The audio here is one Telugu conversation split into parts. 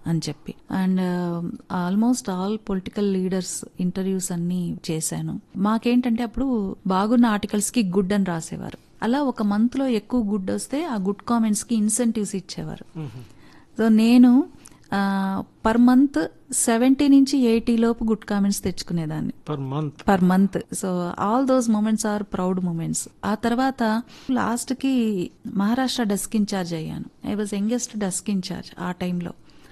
అని చెప్పి and almost all political leaders interviews అన్ని చేశాను మాకేంటంటే అప్పుడు బాగున్న ఆర్టికల్స్ కి గుడ్ అని రాసేవారు అలా ఒక మంత్ లో ఎక్కువ గుడ్ వస్తే ఆ గుడ్ కామెంట్స్ కి ఇన్సెంటివ్స్ ఇచ్చేవారు సో నేను పర్ మంత్ సెవెంటీ నుంచి ఎయిటీ లోపు గుడ్ కామెంట్స్ తెచ్చుకునేదాన్ని per month per month so all those moments are proud moments ఆ తర్వాత లాస్ట్ కి మహారాష్ట్ర డెస్క్ ఇన్ఛార్జ్ అయ్యాను I was youngest desk incharge ఆ టైంలో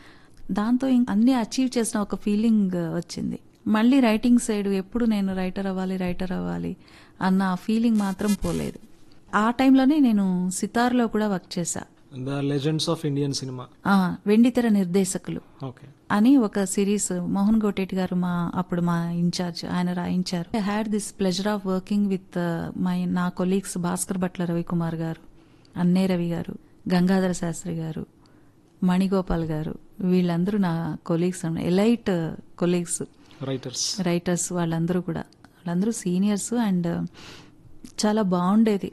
దాంతో ఇంక అన్ని అచీవ్ చేసిన ఒక ఫీలింగ్ వచ్చింది మళ్ళీ రైటింగ్ సైడ్ ఎప్పుడు నేను రైటర్ అవ్వాలి రైటర్ అవ్వాలి అన్న ఆ ఫీలింగ్ మాత్రం పోలేదు ఆ టైంలోనే నేను సితార్లో కూడా వర్క్ చేశా the legends of Indian cinema ఆ, వెండితెర నిర్దేశకులు ఓకే అని ఒక సిరీస్ మోహన్ గోటేటి గారు మా అప్పుడు మా ఇన్ఛార్జ్ ఆయన రాయించారు I had this pleasure of working with my నా కొలీగ్స్ భాస్కర్ భట్ల రవికుమార్ గారు అన్నే రవి గారు గంగాధర శాస్త్రి గారు మణిగోపాల్ గారు వీళ్ళందరూ నా colleagues elite colleagues writers writers వాళ్ళందరూ కూడా వాళ్ళందరూ సీనియర్స్ అండ్ చాలా బాగుండేది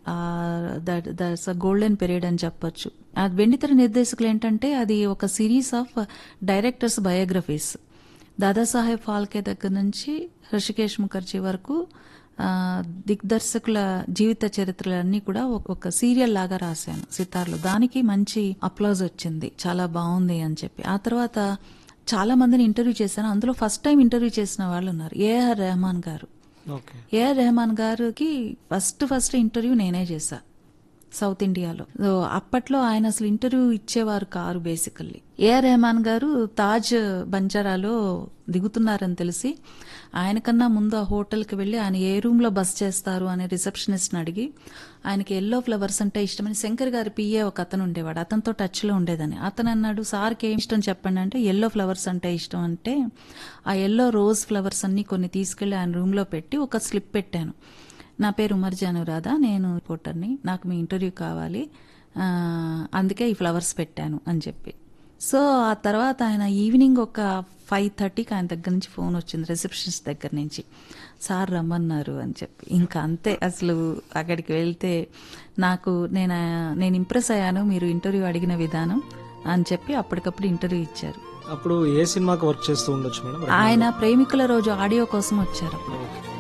that that's a golden period అని చెప్పొచ్చు ఆ వెండితెర నిర్దేశకులు ఏంటంటే అది ఒక series of directors biographies Dadasaheb Phalke దగ్గర నుంచి హృషికేష్ ముఖర్జీ వరకు ఆ, దిగ్దర్శకుల జీవిత చరిత్రలన్నీ కూడా ఒక- ఒక సీరియల్ లాగా రాశాను సితార్లో దానికి మంచి అప్లాజ్ వచ్చింది చాలా బాగుంది అని చెప్పి ఆ తర్వాత చాలా మందిని ఇంటర్వ్యూ చేశాను అందులో ఫస్ట్ టైం ఇంటర్వ్యూ చేసిన వాళ్ళు ఉన్నారు ఏఆర్ రెహమాన్ గారు ఓకే ఏఆర్ రెహమాన్ గారికి ఫస్ట్ ఫస్ట్ ఇంటర్వ్యూ నేనే చేశా సౌత్ ఇండియాలో సో అప్పట్లో ఆయన అసలు ఇంటర్వ్యూ ఇచ్చేవారు కారు బేసికల్లీ ఏఆర్ రెహమాన్ గారు తాజ్ బంజారాలో దిగుతున్నారని తెలిసి ఆయనకన్నా ముందు ఆ హోటల్కి వెళ్ళి ఆయన ఏ రూమ్లో బస్ చేస్తారు అనే రిసెప్షనిస్ట్ని అడిగి ఆయనకి ఎల్లో ఫ్లవర్స్ అంటే ఇష్టమని శంకర్ గారి పిఏ ఒక అతను ఉండేవాడు అతనితో టచ్లో ఉండేదని అతను అన్నాడు సార్కి ఏం ఇష్టం చెప్పండి అంటే ఎల్లో ఫ్లవర్స్ అంటే ఇష్టం అంటే ఆ ఎల్లో రోజ్ ఫ్లవర్స్ అన్ని కొన్ని తీసుకెళ్లి ఆయన రూమ్లో పెట్టి ఒక స్లిప్ పెట్టాను నా పేరు ఉమర్జీ అనురాధ నేను రిపోర్టర్ని నాకు మీ ఇంటర్వ్యూ కావాలి ఆ, అందుకే ఈ ఫ్లవర్స్ పెట్టాను అని చెప్పి సో ఆ తర్వాత ఆయన ఈవినింగ్ ఒక ఫైవ్ థర్టీకి ఆయన దగ్గర నుంచి ఫోన్ వచ్చింది రిసెప్షనిస్ట్ దగ్గర నుంచి సార్ రమ్మన్నారు అని చెప్పి ఇంకా అంతే అసలు అక్కడికి వెళ్తే నాకు నేను నేను ఇంప్రెస్ అయ్యాను మీరు ఇంటర్వ్యూ అడిగిన విధానం అని చెప్పి అప్పటికప్పుడు ఇంటర్వ్యూ ఇచ్చారు అప్పుడు ఏ సినిమాకి వర్క్ చేస్తూ ఉండొచ్చు మేడం ఆయన ప్రేమికుల రోజు ఆడియో కోసం వచ్చారు ఓకే